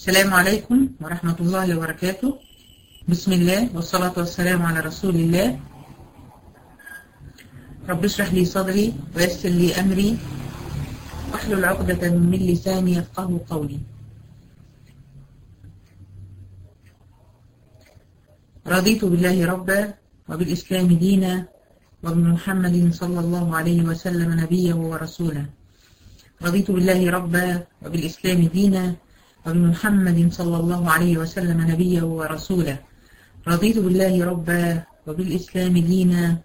السلام عليكم ورحمة الله وبركاته بسم الله والصلاة والسلام على رسول الله رب اشرح لي صدري ويسر لي أمري واحلل عقدة من لساني يفقه قولي رضيت بالله ربا وبالإسلام دينا وبمحمد صلى الله عليه وسلم نبيا ورسولا رضيت بالله ربا وبالإسلام دينا وبمحمد صلى الله عليه وسلم نبيا ورسولا رضيت بالله ربا وبالإسلام دينا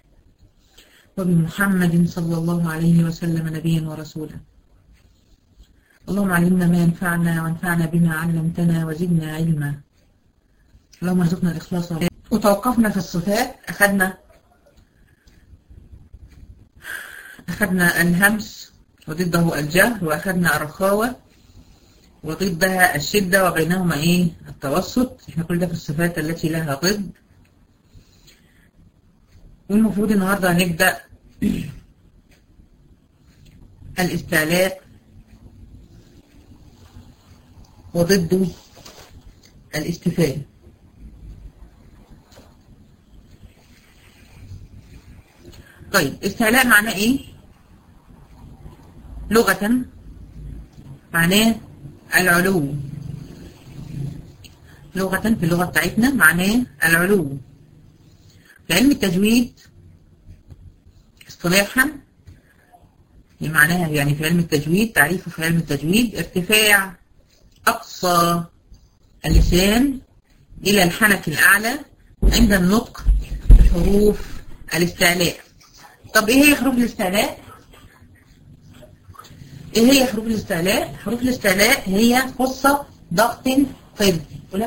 وبمحمد صلى الله عليه وسلم نبيا ورسولا اللهم علمنا ما ينفعنا وانفعنا بما علمتنا وزدنا علما اللهم ارزقنا الإخلاص وتوقفنا في الصفات أخذنا أخذنا الهمس وضده الجهر وأخذنا الرخاوة وضدها الشدة وبينهما إيه التوسط إحنا كل ده في الصفات التي لها ضد والمفروض النهاردة هنبدأ الاستعلاء وضده الاستفادة طيب استعلاء معناه ايه لغة معناه العلو لغة في اللغة بتاعتنا معناه العلو في علم التجويد اصطلاحا معناها يعني في علم التجويد تعريفه في علم التجويد ارتفاع أقصى اللسان إلى الحنك الأعلى عند النطق بحروف الاستعلاء طب إيه هي حروف الاستعلاء؟ إيه هي حروف الاستعلاء؟ حروف الاستعلاء هي قصة ضغط قيد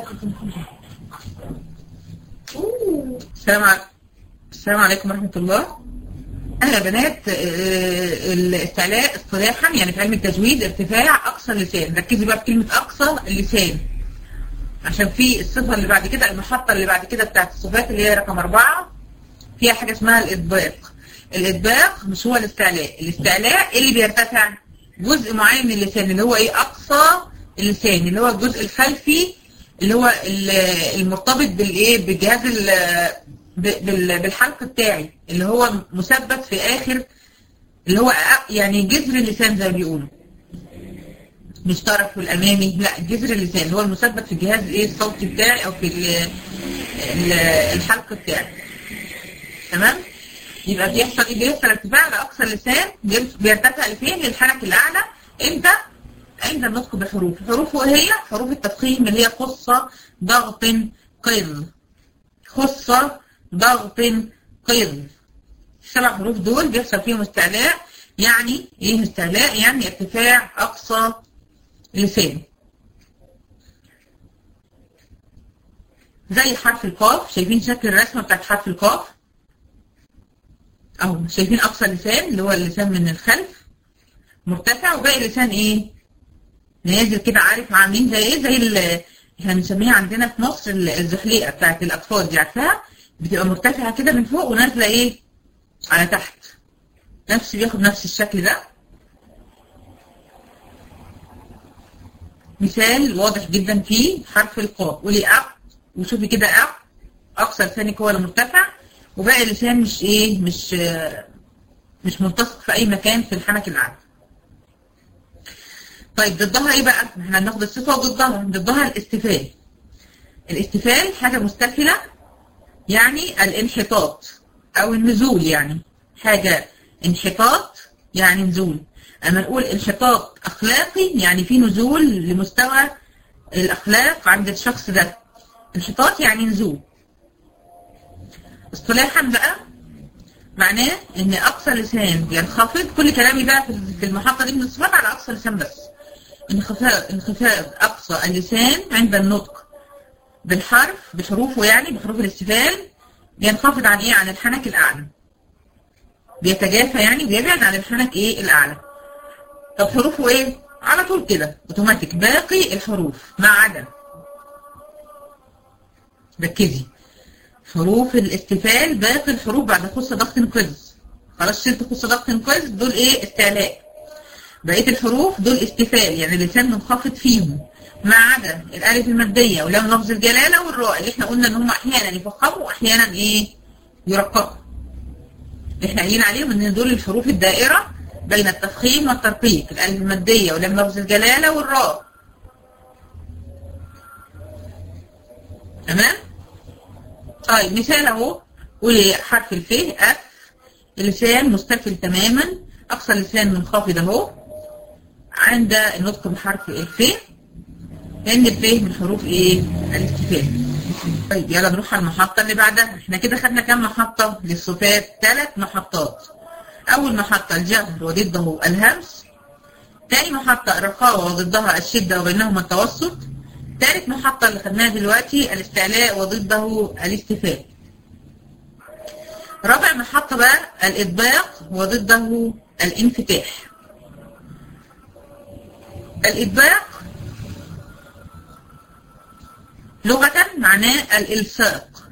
السلام عليكم السلام عليكم ورحمة الله أهلا يا بنات الاستعلاء اصطلاحا يعني في علم التجويد ارتفاع أقصى اللسان ركزي بقى في كلمة أقصى اللسان عشان في الصفة اللي بعد كده المحطة اللي بعد كده بتاعت الصفات اللي هي رقم أربعة فيها حاجة اسمها الإطباق الإطباق مش هو الاستعلاء الاستعلاء اللي بيرتفع جزء معين من اللسان اللي هو ايه أقصى اللسان اللي هو الجزء الخلفي اللي هو المرتبط بالايه بالجهاز بالحلق بتاعي اللي هو مثبت في اخر اللي هو يعني جذر اللسان زي ما بيقولوا مش طرفه الامامي لا جذر اللسان اللي هو المثبت في الجهاز ايه الصوتي بتاعي او في ال ال الحلق بتاعي تمام يبقى بيحصل ايه بيحصل ارتفاع على اقصى اللسان بيرتفع لفين للحنك الاعلى امتى عند النطق بحروف حروفه هي حروف التفخيم اللي هي خصة ضغط قذ خصة ضغط قذ السبع حروف دول بيحصل فيهم استعلاء يعني ايه استعلاء يعني ارتفاع اقصى لسان زي حرف القاف شايفين شكل الرسمة بتاعت حرف القاف اهو شايفين اقصى لسان اللي هو اللسان من الخلف مرتفع وباقي اللسان ايه نازل كده عارف عاملين زي ايه زي اللي احنا بنسميها عندنا في مصر الزحليقه بتاعت الاطفال دي عارفاها بتبقى مرتفعه كده من فوق ونازله ايه على تحت نفس بياخد نفس الشكل ده مثال واضح جدا فيه حرف القاف قولي أ وشوفي كده أ اقصى لسانك هو المرتفع وباقي اللسان مش ايه مش مش ملتصق في اي مكان في الحنك الاعلى طيب ضدها ايه بقى احنا هناخد الصفه وضدها ضدها الاستفال الاستفال حاجه مستفله يعني الانحطاط او النزول يعني حاجه انحطاط يعني نزول اما نقول انحطاط اخلاقي يعني في نزول لمستوى الاخلاق عند الشخص ده انحطاط يعني نزول اصطلاحا بقى معناه ان اقصى لسان ينخفض كل كلامي بقى في المحطه دي من الصفات على اقصى لسان بس انخفاض انخفاض اقصى اللسان عند النطق بالحرف بحروفه يعني بحروف الاستفال بينخفض عن ايه عن الحنك الاعلى بيتجافى يعني بيبعد عن الحنك ايه الاعلى طب حروفه ايه على طول كده اوتوماتيك باقي الحروف ما عدا ركزي حروف الاستفال باقي الحروف بعد خص ضغط قز خلاص شلت خص ضغط قز دول ايه استعلاء بقيه الحروف دول استفال يعني اللسان منخفض فيهم ما عدا الالف الماديه ولام لفظ الجلاله والراء اللي احنا قلنا ان هم احيانا يفخموا واحيانا ايه يرققوا احنا قايلين عليهم ان دول الحروف الدائره بين التفخيم والترقيق الالف الماديه ولام لفظ الجلاله والراء تمام طيب مثال اهو قولي حرف الف اف اللسان مستفل تماما اقصى اللسان منخفض اهو عند النطق بحرف الف لان الف من حروف ايه الاستفهام طيب يلا نروح على المحطة اللي بعدها احنا كده خدنا كام محطة للصفات ثلاث محطات اول محطة الجهر وضده الهمس تاني محطة الرخاوة وضدها الشدة وبينهما التوسط ثالث محطة اللي خدناها دلوقتي الاستعلاء وضده الاستفاء رابع محطة بقى الإطباق وضده الانفتاح الإطباق لغة معناه الإلصاق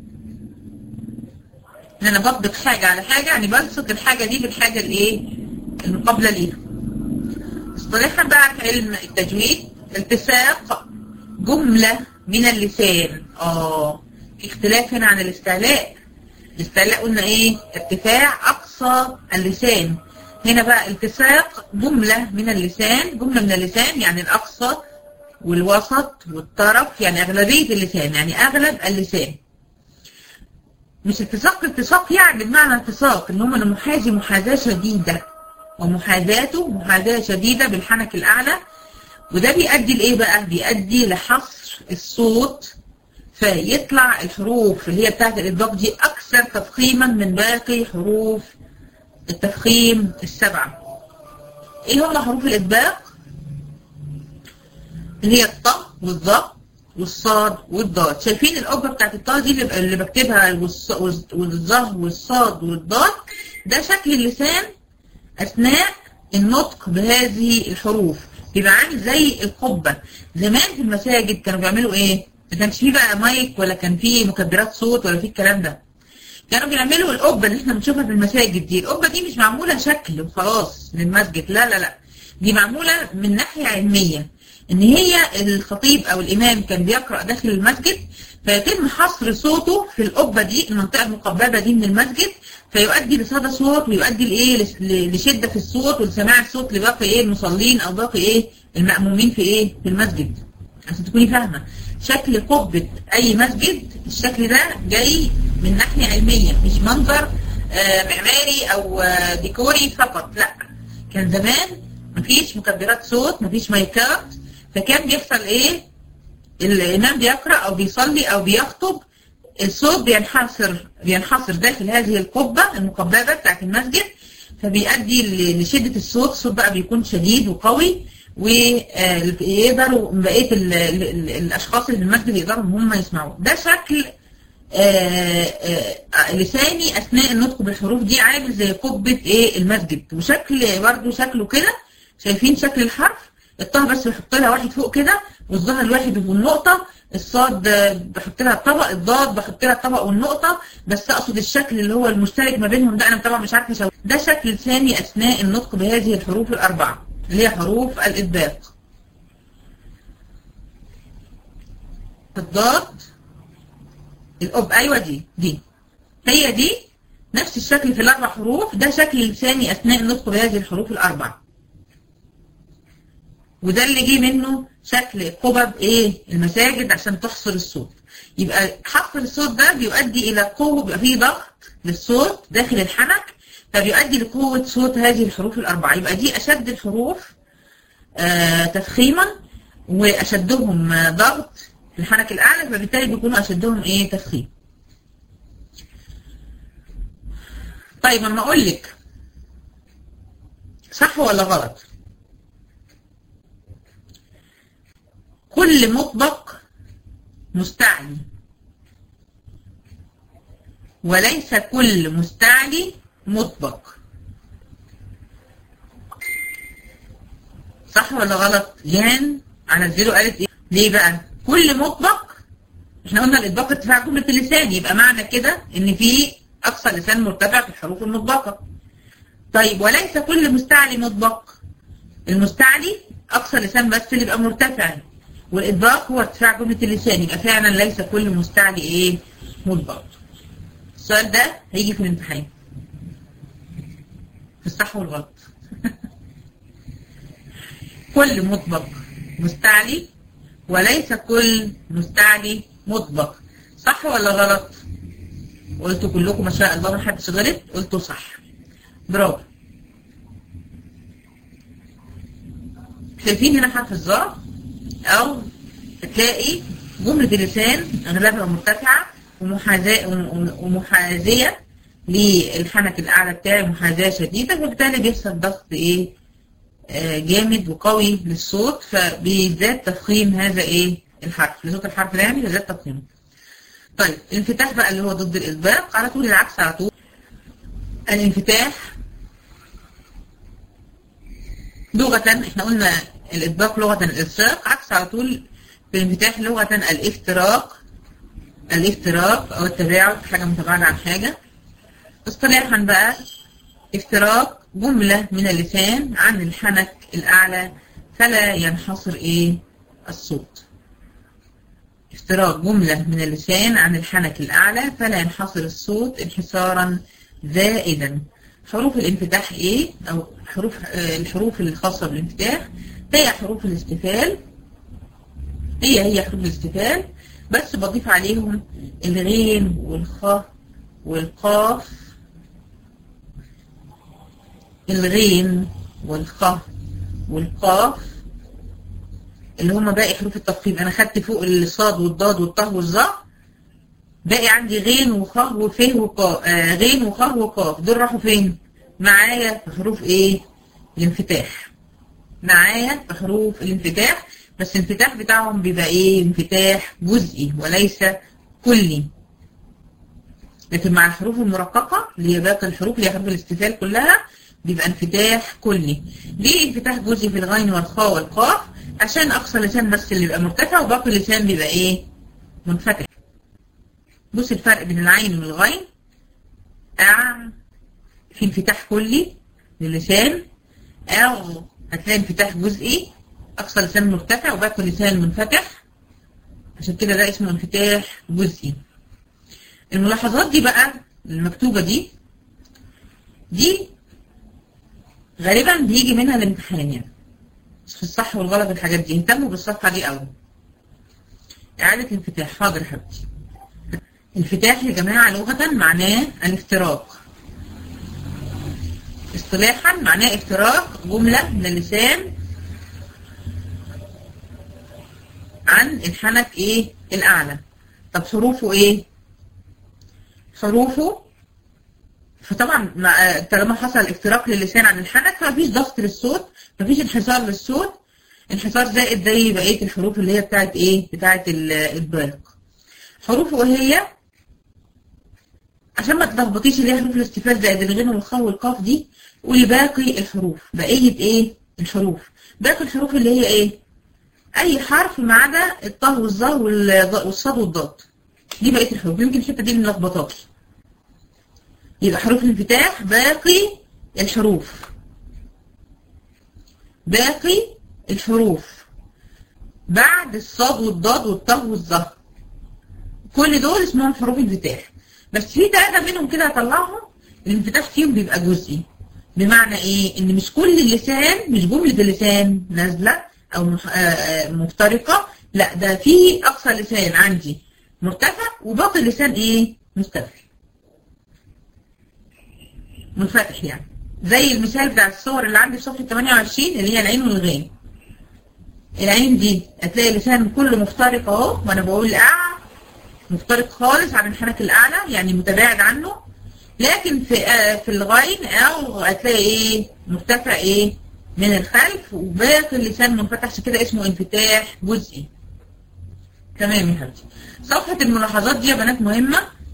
إن أنا بطبق حاجة على حاجة يعني بلصق الحاجة دي بالحاجة الإيه المقابلة ليها اصطلاحا بقى في علم التجويد التصاق جملة من اللسان اه في اختلاف هنا عن الاستعلاء الاستعلاء قلنا ايه ارتفاع اقصى اللسان هنا بقى التصاق جملة من اللسان جملة من اللسان يعني الاقصى والوسط والطرف يعني اغلبية اللسان يعني اغلب اللسان مش اتساق اتساق يعني بمعنى اتساق ان هم المحاذي محاذاة شديدة ومحاذاته محاذاة شديدة بالحنك الاعلى وده بيؤدي لايه بقى بيؤدي لحصر الصوت فيطلع الحروف اللي هي بتاعت الاطباق دي اكثر تفخيما من باقي حروف التفخيم السبعه ايه هم حروف الاطباق اللي هي الطاء والظاء والصاد والضاد شايفين القبه بتاعت الطاء دي اللي, اللي بكتبها والظاء والصاد والضاد ده شكل اللسان اثناء النطق بهذه الحروف بيبقى عامل زي القبة زمان في المساجد كانوا بيعملوا ايه ما كانش فيه بقى مايك ولا كان فيه مكبرات صوت ولا فيه الكلام ده كانوا بيعملوا القبة اللي احنا بنشوفها في المساجد دي القبة دي مش معمولة شكل وخلاص للمسجد لا لا لا دي معمولة من ناحية علمية ان هي الخطيب او الامام كان بيقرأ داخل المسجد فيتم حصر صوته في القبة دي المنطقة المقببة دي من المسجد فيؤدي لصدى صوت ويؤدي لايه لشدة في الصوت ولسماع الصوت لباقي ايه المصلين او باقي ايه المأمومين في ايه في المسجد عشان تكوني فاهمة شكل قبة اي مسجد الشكل ده جاي من ناحية علمية مش منظر آه معماري او آه ديكوري فقط لا كان زمان مفيش مكبرات صوت مفيش مايكات فكان بيحصل ايه الامام بيقرأ او بيصلي او بيخطب الصوت بينحصر بينحصر داخل هذه القبة المقببة بتاعت المسجد فبيؤدي لشدة الصوت الصوت بقى بيكون شديد وقوي ويقدروا بقية الأشخاص اللي في المسجد يقدروا ان هم يسمعوه ده شكل آآ آآ لساني أثناء النطق بالحروف دي عامل زي قبة إيه المسجد وشكل برضه شكله كده شايفين شكل الحرف الطه بس بحط لها واحد فوق كده والظهر الواحد والنقطة الصاد بحط لها الطبق الضاد بحط لها الطبق والنقطة بس أقصد الشكل اللي هو المشترك ما بينهم ده أنا طبعا مش عارفة شو ده شكل ثاني أثناء النطق بهذه الحروف الأربعة اللي هي حروف الإطباق الضاد الأب أيوة دي دي هي دي نفس الشكل في الأربع حروف ده شكل لساني أثناء النطق بهذه الحروف الأربعة وده اللي جه منه شكل قبب ايه المساجد عشان تحصر الصوت يبقى حصر الصوت ده بيؤدي الى قوه بيبقى فيه ضغط للصوت داخل الحنك فبيؤدي لقوه صوت هذه الحروف الاربعه يبقى دي اشد الحروف آه تفخيما واشدهم ضغط في الحنك الاعلى فبالتالي بيكونوا اشدهم ايه تفخيم طيب اما اقول لك صح ولا غلط كل مطبق مستعلي وليس كل مستعلي مطبق صح ولا غلط جان على زيرو قالت ايه ليه بقى كل مطبق احنا قلنا الاطباق ارتفاع جمله اللسان يبقى معنى كده ان في اقصى لسان مرتفع في الحروف المطبقه طيب وليس كل مستعلي مطبق المستعلي اقصى لسان بس اللي يبقى مرتفع والإطباق هو ارتفاع جملة اللسان يبقى فعلا ليس كل مستعلي إيه مطبق السؤال ده هيجي في الامتحان في الصح والغلط كل مطبق مستعلي وليس كل مستعلي مطبق صح ولا غلط قلتوا كلكم ما شاء الله ما حدش غلط قلتوا صح برافو شايفين هنا حرف الظا او تلاقي جملة اللسان اغلبها مرتفعة ومحاذاة ومحاذية للحنك الاعلى بتاعي محاذاة شديدة وبالتالي بيحصل ضغط ايه آه جامد وقوي للصوت فبيزداد تفخيم هذا ايه الحرف لصوت الحرف ده يعني بيزداد تفخيمه طيب الانفتاح بقى اللي هو ضد الإطباق على طول العكس على طول الانفتاح لغة احنا قلنا الإطباق لغة الإلصاق عكس على طول الانفتاح لغة الافتراق الافتراق أو التباعد حاجة متباعدة عن حاجة اصطلاحا بقى افتراق جملة من اللسان عن الحنك الأعلى فلا ينحصر إيه الصوت افتراق جملة من اللسان عن الحنك الأعلى فلا ينحصر الصوت انحصارا زائدا حروف الانفتاح ايه او حروف الحروف الخاصة بالانفتاح هي حروف الاستفال هي هي حروف الاستفال بس بضيف عليهم الغين والخاء والقاف الغين والخاء والقاف اللي هم باقي حروف التفخيم انا خدت فوق الصاد والضاد والطه والظاء باقي عندي غين وخاء وفه وقاف آه غين وخاء وقاف دول راحوا فين معايا في حروف ايه الانفتاح معايا في حروف الانفتاح بس الانفتاح بتاعهم بيبقى ايه انفتاح جزئي وليس كلي لكن مع الحروف المرققة اللي هي باقي الحروف اللي هي حروف الاستفال كلها بيبقى انفتاح كلي ليه انفتاح جزئي في الغين والخاء والقاف عشان اقصى لسان بس اللي بيبقى مرتفع وباقي اللسان بيبقى ايه منفتح بص الفرق بين العين والغين أع في انفتاح كلي للسان أو هتلاقي انفتاح جزئي أقصى لسان مرتفع وباقي اللسان منفتح عشان كده ده اسمه انفتاح جزئي الملاحظات دي بقى المكتوبة دي دي غالبا بيجي منها الامتحان يعني في الصح والغلط الحاجات دي اهتموا بالصفحة دي قوي إعادة الانفتاح حاضر حبيبتي انفتاح يا جماعة لغة معناه الافتراق اصطلاحا معناه افتراق جملة من اللسان عن الحنك ايه الاعلى طب حروفه ايه حروفه فطبعا طالما حصل افتراق للسان عن الحنك فمفيش ضغط للصوت مفيش انحسار للصوت انحسار زائد زي بقيه الحروف اللي هي بتاعت ايه بتاعت البالغ حروفه ايه هي عشان ما تلخبطيش اللي هي حروف الاستفال زائد الغين والخاء والقاف دي قولي باقي الحروف بقيه ايه الحروف باقي الحروف اللي هي ايه اي حرف ما عدا الطه والظا والصاد والضاد دي بقيه الحروف يمكن الحته دي ملخبطاكي يبقى حروف الانفتاح باقي الحروف باقي الحروف بعد الصاد والضاد والطه والظا كل دول اسمهم حروف انفتاح بس في ثلاثه منهم كده هطلعهم الانفتاح فيهم بيبقى جزئي بمعنى ايه ان مش كل اللسان مش جمله اللسان نازله او مفترقه لا ده في اقصى لسان عندي مرتفع وباقي اللسان ايه مستفل منفتح يعني زي المثال بتاع الصور اللي عندي في صفحه 28 اللي هي العين والغين العين دي هتلاقي اللسان كله مفترق اهو وانا بقول اع مفترق خالص عن الحنك الاعلى يعني متباعد عنه لكن في آه في الغين او هتلاقي ايه مرتفع ايه من الخلف وباقي اللسان منفتح عشان كده اسمه انفتاح جزئي تمام يا حبيبتي صفحة الملاحظات دي يا بنات مهمة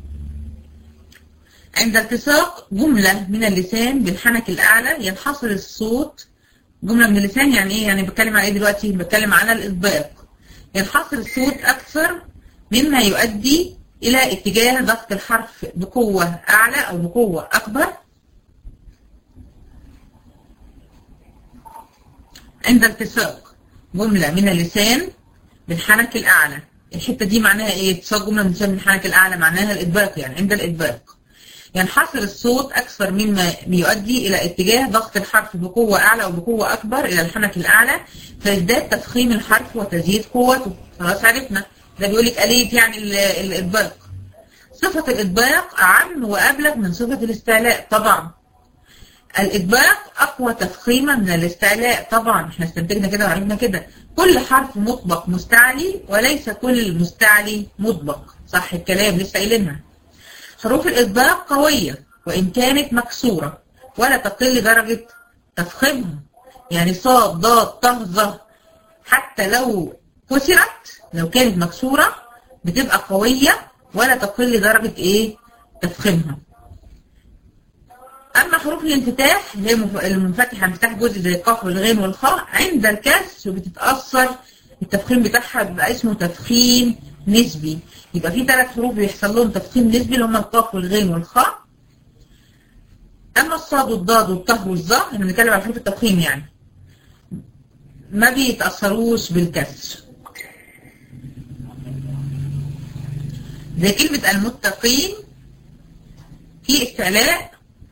عند التصاق جملة من اللسان بالحنك الأعلى ينحصر الصوت جملة من اللسان يعني إيه؟ يعني بتكلم على إيه دلوقتي؟ بتكلم على الإطباق ينحصر الصوت أكثر مما يؤدي إلى اتجاه ضغط الحرف بقوة أعلى أو بقوة أكبر عند التصاق جملة من اللسان بالحنك الأعلى الحتة دي معناها إيه؟ اتصال جملة من الحنك الأعلى معناها الإطباق يعني عند الإطباق ينحصر الصوت أكثر مما يؤدي إلى اتجاه ضغط الحرف بقوة أعلى أو بقوة أكبر إلى الحنك الأعلى فيزداد تفخيم الحرف وتزيد قوته خلاص عرفنا ده بيقول لك آلية يعني الإطباق صفة الإطباق أعم وأبلغ من صفة الاستعلاء طبعا الإطباق أقوى تفخيما من الاستعلاء طبعا احنا استنتجنا كده وعرفنا كده كل حرف مطبق مستعلي وليس كل مستعلي مطبق صح الكلام لسه قايلينها حروف الإطباق قوية وإن كانت مكسورة ولا تقل درجة تفخيمها يعني صاد ضاد ط ظ حتى لو كسرت لو كانت مكسورة بتبقى قوية ولا تقل درجة إيه تفخيمها أما حروف الانفتاح اللي هي المنفتحة انفتاح جزء زي القاف والغين والخاء عند الكسر بتتأثر التفخيم بتاعها بيبقى اسمه تفخيم نسبي يبقى في ثلاث حروف بيحصل لهم تفخيم نسبي اللي هم القاف والغين والخاء أما الصاد والضاد والطه والظا احنا بنتكلم عن حروف التفخيم يعني ما بيتأثروش بالكسر زي كلمة المتقين في استعلاء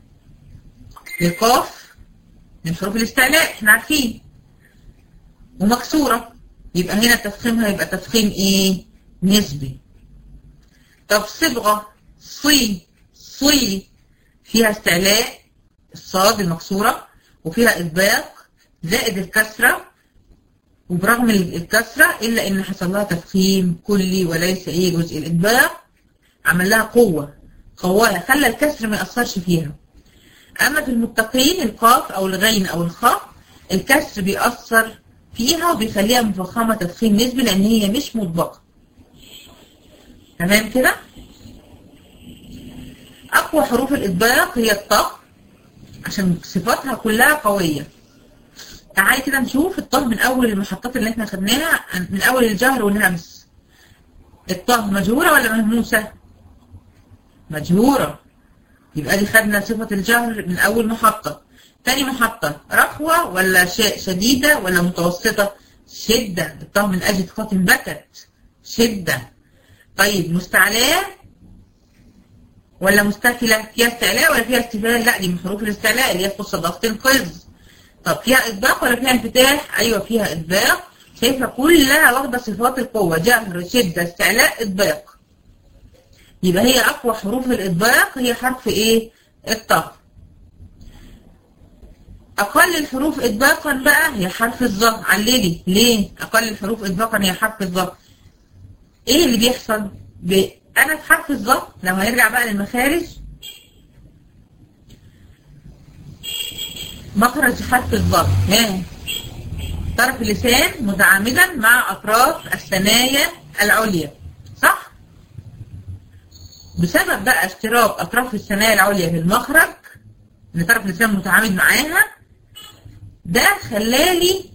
للقاف من حروف الاستعلاء احنا عارفين ومكسورة يبقى هنا تفخيمها يبقى تفخيم ايه نسبي طب صبغة صي صي فيها استعلاء الصاد المكسورة وفيها إطباق زائد الكسرة وبرغم الكسرة إلا إن حصل لها تفخيم كلي وليس إيه جزء الإطباق عمل لها قوة قواها خلى الكسر ما يأثرش فيها أما في المتقين القاف أو الغين أو الخاء الكسر بيأثر فيها وبيخليها مفخمة تفخيم نسبي لأن هي مش مطبقة تمام كده أقوى حروف الإطباق هي الطاء عشان صفاتها كلها قوية تعالي كده نشوف الطاء من أول المحطات اللي احنا خدناها من أول الجهر والهمس الطاء مجهورة ولا مهموسة؟ مجهورة يبقى دي خدنا صفة الجهر من أول محطة تاني محطة رخوة ولا شديدة ولا متوسطة شدة الطاء من أجل خاطم بكت شدة طيب مستعلاء ولا مستفلة فيها استعلاء ولا فيها استفلال لا دي من حروف الاستعلاء اللي هي تخص ضغطين قز طب فيها إطباق ولا فيها انفتاح أيوة فيها إطباق شايفة كلها واخدة صفات القوة جهر شدة استعلاء إطباق يبقى هي أقوى حروف الإطباق هي حرف إيه الطاء أقل الحروف إطباقا بقى هي حرف الظا عللي ليه أقل الحروف إطباقا هي حرف الظا إيه اللي بيحصل ب... أنا في حرف الظا لو هنرجع بقى للمخارج مخرج حرف الظا ها طرف اللسان متعامدا مع أطراف الثنايا العليا صح؟ بسبب بقى اشتراك أطراف الثنايا العليا في المخرج إن طرف اللسان متعامد معاها ده خلالي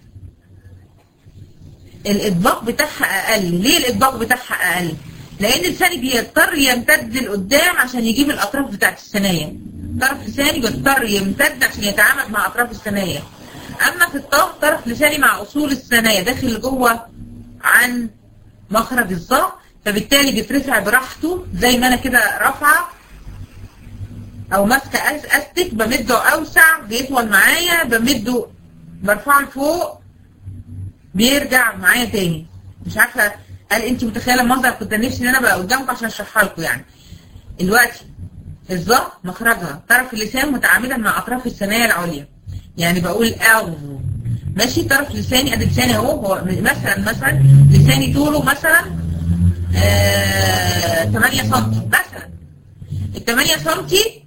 الإطباق بتاعها أقل ليه الإطباق بتاعها أقل؟ لأن لساني بيضطر يمتد لقدام عشان يجيب الأطراف بتاعت الثنايا طرف لساني بيضطر يمتد عشان يتعامد مع أطراف الثنايا أما في الطاء طرف لساني مع أصول الثنايا داخل لجوه عن مخرج الظا فبالتالي بيترفع براحته زي ما أنا كده رافعة أو ماسكة أستك بمده أوسع بيطول معايا بمده برفعه لفوق بيرجع معايا تاني مش عارفة هل أنت متخيلة المنظر كنت نفسي إن أنا بقى قدامكم عشان أشرحها لكم يعني دلوقتي الظا مخرجها طرف اللسان متعامدا مع أطراف الثنايا العليا يعني بقول أو ماشي طرف لساني ادي لساني اهو هو مثلا مثلا لساني طوله مثلا آه 8 سم مثلا ال 8 سم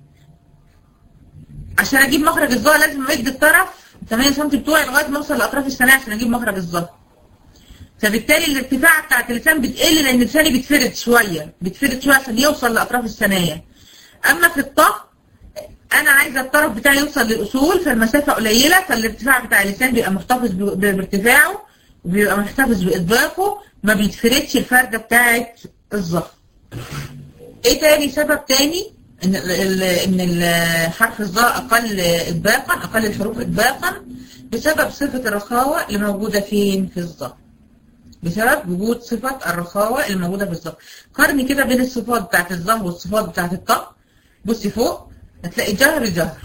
عشان اجيب مخرج الظا لازم امد الطرف 8 سم بتوعي لغايه ما اوصل لاطراف الثنايا عشان اجيب مخرج الظا فبالتالي الارتفاع بتاعت اللسان بتقل لان لساني بيتفرد شويه بيتفرد شويه عشان يوصل لاطراف الثنايا اما في الطه انا عايزه الطرف بتاعي يوصل للاصول فالمسافه قليله فالارتفاع بتاع اللسان بيبقى محتفظ بارتفاعه وبيبقى محتفظ باطباقه ما بيتفردش الفرده بتاعت الظهر ايه تاني سبب تاني ان ال ان الحرف الظاء اقل اطباقا اقل الحروف اطباقا بسبب صفه الرخاوه اللي موجوده فين في الظهر بسبب وجود صفة الرخاوة الموجودة في الظهر قارني كده بين الصفات بتاعت الظهر والصفات بتاعت الطاء بصي فوق هتلاقي جهر جهر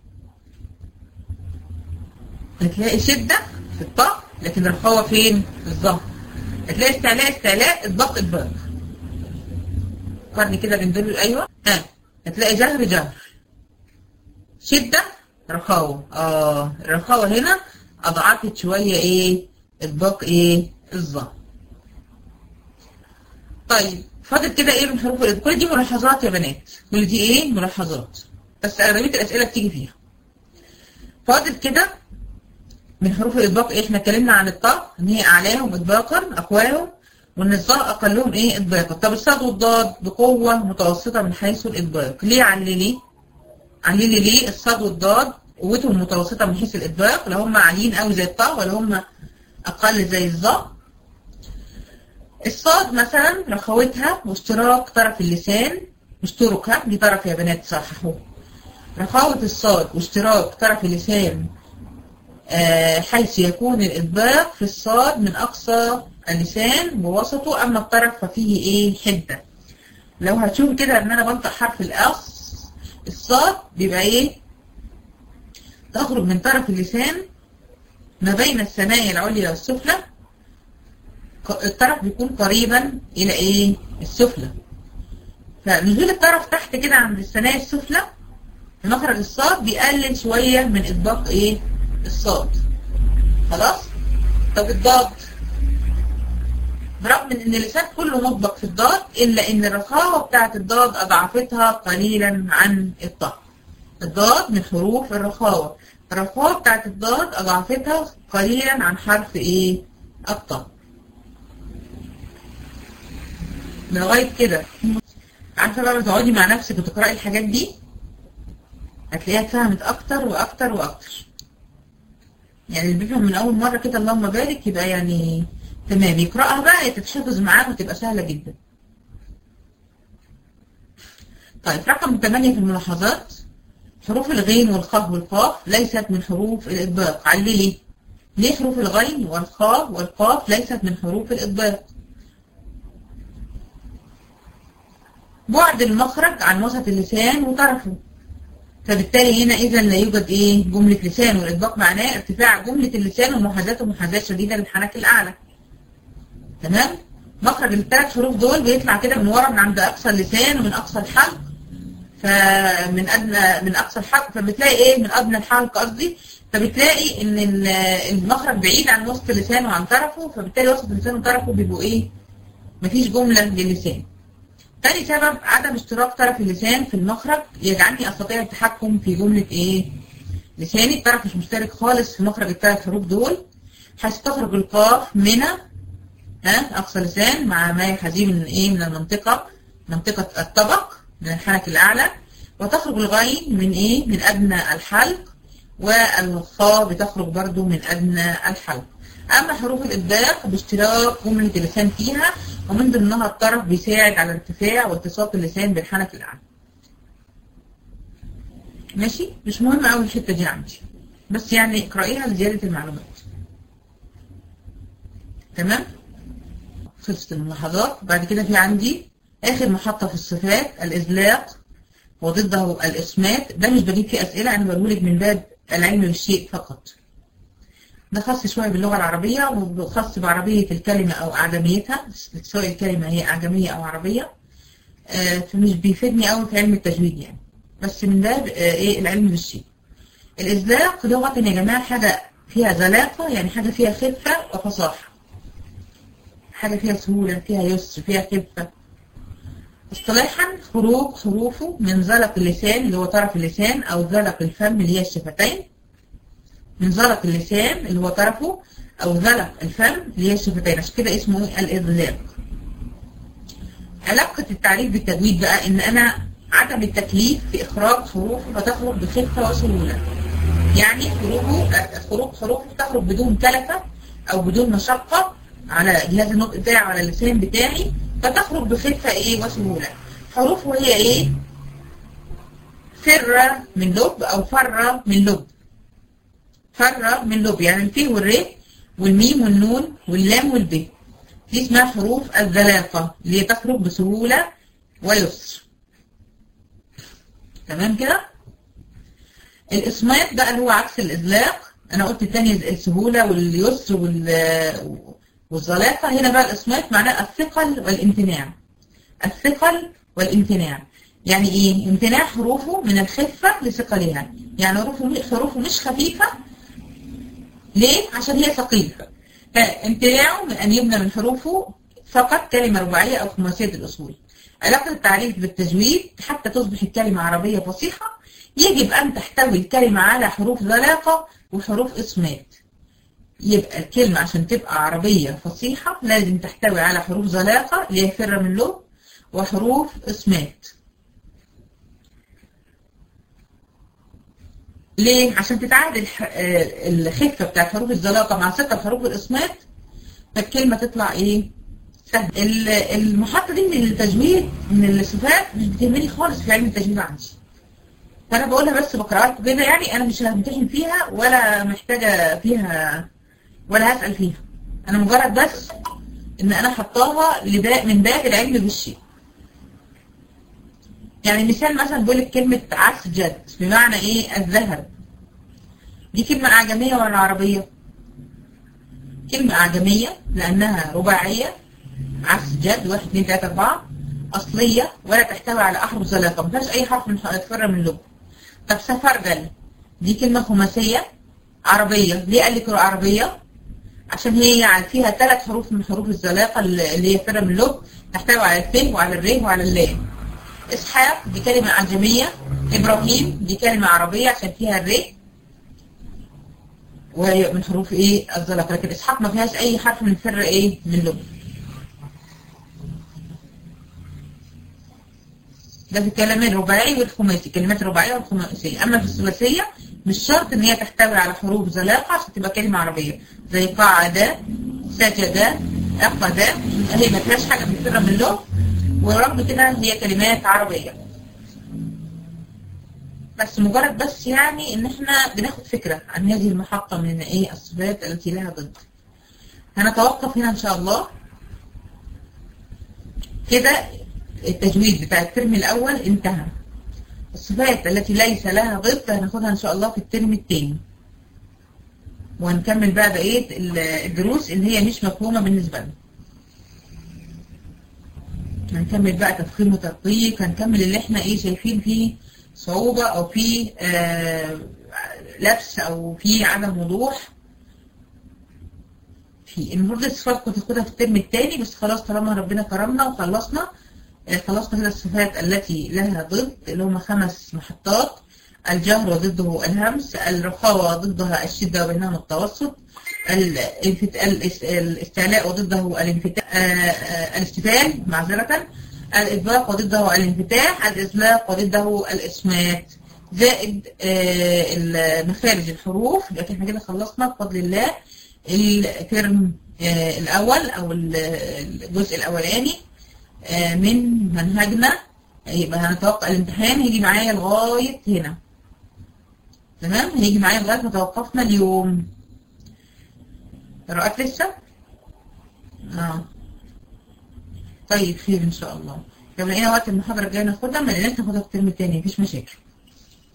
هتلاقي شدة في الطاء لكن الرخاوة فين؟ في الظهر هتلاقي استعلاء استعلاء اطباق اطباق قارني كده بين دول ايوه ها هتلاقي جهر جهر شدة رخاوة اه الرخاوة هنا اضعفت شوية ايه اطباق ايه الظهر طيب فاضل كده ايه من حروف الإضافة كل دي ملاحظات يا بنات كل دي ايه ملاحظات بس اغلبية الاسئلة بتيجي فيها فاضل كده من حروف الإطباق ايه احنا اتكلمنا عن الطاء ان هي اعلاهم اطباقا اقواهم وان الظاء اقلهم ايه اطباقا طب الصاد والضاد بقوة متوسطة من حيث الاطباق ليه عللي عللي ليه الصاد والضاد قوتهم متوسطة من حيث الاطباق لا هم عاليين قوي زي الطاء ولا هم اقل زي الظاء الصاد مثلا رخوتها واشتراك طرف اللسان اشتركها دي طرف يا بنات صححوا رخاوة الصاد واشتراك طرف اللسان آه حيث يكون الإطباق في الصاد من أقصى اللسان بوسطه أما الطرف ففيه إيه حدة لو هتشوف كده إن أنا بنطق حرف الأص الصاد بيبقى إيه تخرج من طرف اللسان ما بين الثنايا العليا والسفلى الطرف بيكون قريبا إلى إيه السفلى فنزول الطرف تحت كده عند الثنايا السفلى في مخرج الصاد بيقلل شوية من إطباق إيه الصاد خلاص طب الضاد برغم ان اللسان كله مطبق في الضاد الا ان الرخاوة بتاعت الضاد اضعفتها قليلا عن الطاء الضاد من حروف الرخاوة الرخاوة بتاعت الضاد اضعفتها قليلا عن حرف ايه الطاء لغاية كده عارفة بقى بتقعدي مع نفسك وتقرأي الحاجات دي هتلاقيها اتفهمت اكتر واكتر واكتر يعني اللي بيفهم من اول مرة كده اللهم بارك يبقى يعني تمام يقرأها بقى تتحفظ معاه وتبقى سهلة جدا طيب رقم 8 في الملاحظات حروف الغين والخاء والقاف ليست من حروف الإطباق عللي ليه حروف الغين والخاء والقاف ليست من حروف الإطباق بعد المخرج عن وسط اللسان وطرفه فبالتالي هنا إذا لا يوجد إيه جملة لسان والإطباق معناه ارتفاع جملة اللسان ومحاذاته محاذاة شديدة للحنك الأعلى تمام مخرج الثلاث حروف دول بيطلع كده من ورا من عند أقصى اللسان ومن أقصى الحلق فمن أدنى من أقصى الحلق فبتلاقي إيه من أدنى الحلق قصدي فبتلاقي إن المخرج بعيد عن وسط اللسان وعن طرفه فبالتالي وسط اللسان وطرفه بيبقوا إيه مفيش جملة للسان تاني سبب عدم اشتراك طرف اللسان في المخرج يجعلني استطيع التحكم في جملة ايه لساني الطرف مش مشترك خالص في مخرج الثلاث حروف دول حيث تخرج القاف من ها اقصى لسان مع ما يحاذيه من ايه من المنطقة منطقة الطبق من الحنك الاعلى وتخرج الغين من ايه من ادنى الحلق والخاء بتخرج برضو من ادنى الحلق اما حروف الابداع باشتراك جملة اللسان فيها ومن ضمنها الطرف بيساعد على ارتفاع والتصاق اللسان بالحنك الأعلى ماشي مش مهم قوي الحتة دي عندي بس يعني اقرأيها لزيادة المعلومات تمام خلصت الملاحظات بعد كده في عندي آخر محطة في الصفات الإزلاق وضده الإسمات ده مش بجيب فيه أسئلة أنا بقولك من باب العلم بالشيء فقط ده خاص شوية باللغة العربية وخاص بعربية الكلمة أو أعجميتها سواء الكلمة هي أعجمية أو عربية آه فمش بيفيدني أوي في علم التجويد يعني بس من باب آه إيه العلم بالشيء الإزلاق لغة يا جماعة حاجة فيها زلاقة يعني حاجة فيها خفة وفصاحة حاجة فيها سهولة فيها يسر فيها خفة اصطلاحا خروج حروفه من زلق اللسان اللي هو طرف اللسان أو زلق الفم اللي هي الشفتين من زلق اللسان اللي هو طرفه او زلق الفم اللي هي الشفتين عشان كده اسمه الإضلاق علاقة التعريف بالتجويد بقى ان انا عدم التكليف في اخراج حروف فتخرج بخفة وسهولة يعني خروجه خروج حروف تخرج بدون كلفة او بدون مشقة على جهاز النطق بتاعي على اللسان بتاعي فتخرج بخفة ايه وسهولة حروف وهي ايه فر من لب او فر من لب فر من لب يعني الفيه والر والميم والنون واللام والب دي اسمها حروف الذلاقة اللي هي تخرج بسهولة ويسر تمام كده الإصمات بقى اللي هو عكس الإزلاق أنا قلت التاني السهولة واليسر وال والزلاقة هنا بقى الإصمات معناه الثقل والامتناع الثقل والامتناع يعني إيه؟ امتناع حروفه من الخفة لثقلها يعني حروفه حروفه مش خفيفة ليه؟ عشان هي ثقيلة فامتناعه من أن يبنى من حروفه فقط كلمة رباعية أو خماسية الأصول علاقة التعريف بالتجويد حتى تصبح الكلمة عربية فصيحة يجب أن تحتوي الكلمة على حروف ذلاقة وحروف إصمات يبقى الكلمة عشان تبقى عربية فصيحة لازم تحتوي على حروف ذلاقة اللي هي فر من لب وحروف إصمات ليه؟ عشان تتعادل الخفة بتاعت حروف الذلاقة مع ثقة حروف الإصمات فالكلمة تطلع إيه؟ سهل المحطة دي من التجويد من الصفات مش بتهمني خالص في علم التجويد عندي فأنا بقولها بس بقرأها لكم كده يعني أنا مش همتحن فيها ولا محتاجة فيها ولا هسأل فيها أنا مجرد بس إن أنا حطاها لباء من باب العلم بالشيء يعني مثال مثلا بقول لك كلمة عسجد بمعنى إيه الذهب دي كلمة أعجمية ولا عربية؟ كلمة أعجمية لأنها رباعية عكس جد واحد اثنين ثلاثة أربعة أصلية ولا تحتوي على أحرف زلاقة ما فيهاش أي حرف من فر من لب طب سفرجل دي كلمة خماسية عربية ليه قال لك عربية؟ عشان هي يعني فيها ثلاث حروف من حروف الزلاقة اللي هي فر من لب تحتوي على الف وعلى الر وعلى اللام إسحاق دي كلمة أعجمية إبراهيم دي كلمة عربية عشان فيها الر وهي من حروف إيه الزلاقة لكن إسحاق ما فيهاش أي حرف من فر إيه من لب ده في الكلام الرباعي والخماسي كلمات الرباعية والخماسية أما في الثلاثية مش شرط إن هي تحتوي على حروف زلاقة عشان تبقى كلمة عربية زي قعد سجد أخذ هي ما فيهاش حاجة مكتوبة من اللغة ورغم كده هي كلمات عربية بس مجرد بس يعني إن إحنا بناخد فكرة عن هذه المحطة من إيه الصفات التي لها ضد هنتوقف هنا إن شاء الله كده التجويد بتاع الترم الأول انتهى الصفات التي ليس لها ضد هناخدها إن شاء الله في الترم الثاني وهنكمل بقى بقية الدروس اللي هي مش مفهومة بالنسبة لنا هنكمل بقى تفخيم وتدقيق هنكمل اللي احنا ايه شايفين فيه صعوبة او فيه آه لبس او فيه عدم وضوح في المفروض الصفات كنت تاخدها في الترم الثاني بس خلاص طالما ربنا كرمنا وخلصنا خلصنا كده الصفات التي لها ضد اللي هم خمس محطات الجهر وضده الهمس الرخاوة وضدها الشدة وبينهم التوسط الاستعلاء وضده الاستفال معذرة الإطلاق وضده الانفتاح الإزلاق وضده الإسمات زائد مخارج الحروف يبقى احنا كده خلصنا بفضل الله الترم الأول أو الجزء الأولاني من منهجنا يبقى هنتوقع الامتحان هيجي معايا لغاية هنا تمام هيجي معايا لغاية ما توقفنا اليوم قرأت لسه؟ اه طيب خير ان شاء الله لو لقينا وقت المحاضرة الجاية ناخدها ما لقيناش ناخدها في الترم التاني مفيش مشاكل